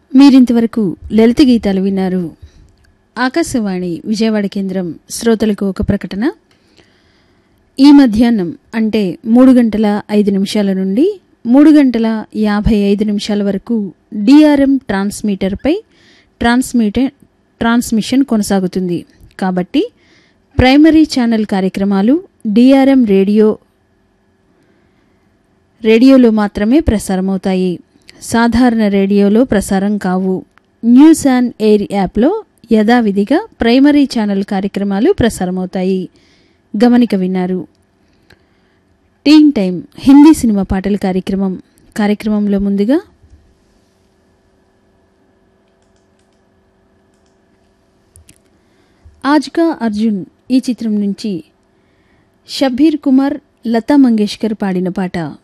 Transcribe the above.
మీరింతవరకు లలిత గీతాలు విన్నారు ఆకాశవాణి విజయవాడ కేంద్రం శ్రోతలకు ఒక ప్రకటన ఈ మధ్యాహ్నం అంటే మూడు గంటల ఐదు నిమిషాల నుండి మూడు గంటల యాభై ఐదు నిమిషాల వరకు డిఆర్ఎం ట్రాన్స్మీటర్పై ట్రాన్స్మీటర్ ట్రాన్స్మిషన్ కొనసాగుతుంది కాబట్టి ప్రైమరీ ఛానల్ కార్యక్రమాలు డిఆర్ఎం రేడియో రేడియోలో మాత్రమే ప్రసారమవుతాయి సాధారణ రేడియోలో ప్రసారం కావు న్యూస్ అండ్ ఎయిర్ యాప్లో యథావిధిగా ప్రైమరీ ఛానల్ కార్యక్రమాలు ప్రసారమవుతాయి గమనిక విన్నారు టీన్ టైం హిందీ సినిమా పాటల కార్యక్రమం కార్యక్రమంలో ముందుగా ఆజ్కా అర్జున్ ఈ చిత్రం నుంచి షబ్బీర్ కుమార్ లతా మంగేష్కర్ పాడిన పాట